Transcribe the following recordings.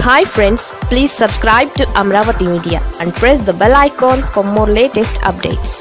hi friends please subscribe to Amaravati media and press the bell icon for more latest updates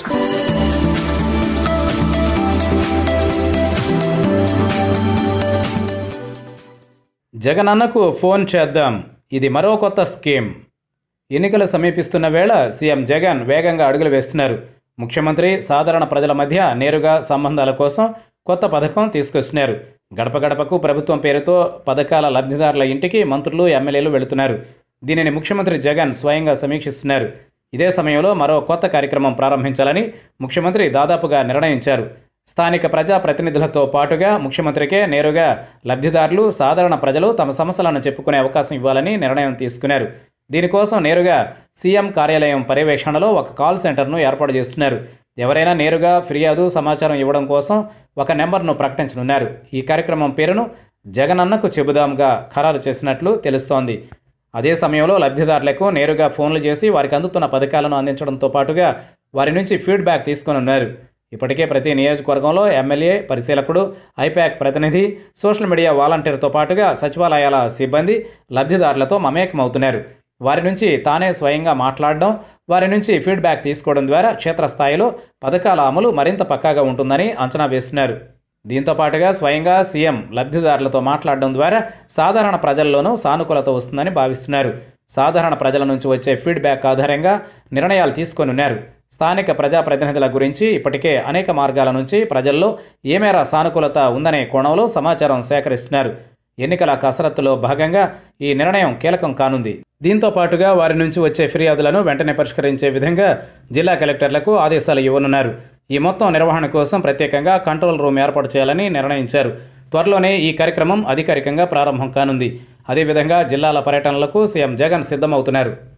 జగనన్నకు phone చేద్దాం ఇది మరో కొత్త scheme ఎన్నికలు సమీపిస్తున్న వేళ సీఎం జగన్ వేగంగా అడుగులు వేస్తున్నారు ముఖ్యమంత్రి సాధారణ ప్రజల మధ్య నేరుగా సంబంధాల కోసం కొత్త పథకం తీసుకొస్తున్నారు గడప గడపకు ప్రభుత్వం పేరుతో పథకాల లబ్ధిదారుల ఇంటికి మంత్రులు ఎమ్మెల్యేలు వెళుతున్నారు దీనిని ముఖ్యమంత్రి జగన్ స్వయంగా సమీక్షిస్తున్నారు ఇదే సమయంలో మరో కొత్త కార్యక్రమం ప్రారంభించాలని ముఖ్యమంత్రి దాదాపుగా నిర్ణయించారు స్థానిక ప్రజా ప్రతినిధులతో పాటుగా ముఖ్యమంత్రికే నేరుగా లబ్ధిదారులు సాధారణ ప్రజలు తమ సమస్యలను చెప్పుకునే అవకాశం ఇవ్వాలని నిర్ణయం తీసుకున్నారు దీనికోసం నేరుగా సీఎం కార్యాలయం పర్యవేక్షణలో ఒక కాల్ సెంటర్ను ఏర్పాటు చేస్తున్నారు ఎవరైనా నేరుగా ఫిర్యాదు సమాచారం ఇవ్వడం కోసం ఒక నెంబర్ను ప్రకటించనున్నారు ఈ కార్యక్రమం పేరును జగనన్నకు చెబుదాంగా ఖరారు చేసినట్లు తెలుస్తోంది అదే సమయంలో లబ్ధిదారులకు నేరుగా ఫోన్లు చేసి వారికి అందుతున్న పథకాలను అందించడంతో పాటుగా వారి నుంచి ఫీడ్బ్యాక్ తీసుకొని ఉన్నారు ఇప్పటికే ప్రతి నియోజకవర్గంలో ఎమ్మెల్యే పరిశీలకుడు ఐపాక్ ప్రతినిధి సోషల్ మీడియా వాలంటీర్తో పాటుగా సచివాలయాల సిబ్బంది లబ్ధిదారులతో మమేకమవుతున్నారు వారి నుంచి తానే స్వయంగా మాట్లాడడం వారి నుంచి ఫీడ్బ్యాక్ తీసుకోవడం ద్వారా క్షేత్రస్థాయిలో పథకాల అమలు మరింత పక్కాగా ఉంటుందని అంచనా వేస్తున్నారు దీంతో పాటుగా స్వయంగా సీఎం లబ్ధిదారులతో మాట్లాడడం ద్వారా సాధారణ ప్రజల్లోనూ సానుకూలత వస్తుందని భావిస్తున్నారు సాధారణ ప్రజల నుంచి వచ్చే ఫీడ్బ్యాక్ ఆధారంగా నిర్ణయాలు తీసుకొని ఉన్నారు స్థానిక ప్రజాప్రతినిధుల గురించి ఇప్పటికే అనేక మార్గాల నుంచి ప్రజల్లో ఏ మేర సానుకూలత ఉందనే కోణంలో సమాచారం సేకరిస్తున్నారు ఎన్నికల కసరత్తులో భాగంగా ఈ నిర్ణయం కీలకం కానుంది దీంతో పాటుగా వారి నుంచి వచ్చే ఫిర్యాదులను వెంటనే పరిష్కరించే విధంగా జిల్లా కలెక్టర్లకు ఆదేశాలు ఇవ్వనున్నారు ఈ మొత్తం నిర్వహణ కోసం ప్రత్యేకంగా కంట్రోల్ రూమ్ ఏర్పాటు చేయాలని నిర్ణయించారు త్వరలోనే ఈ కార్యక్రమం అధికారికంగా ప్రారంభం కానుంది అదేవిధంగా జిల్లాల పర్యటనలకు సీఎం జగన్ సిద్ధమవుతున్నారు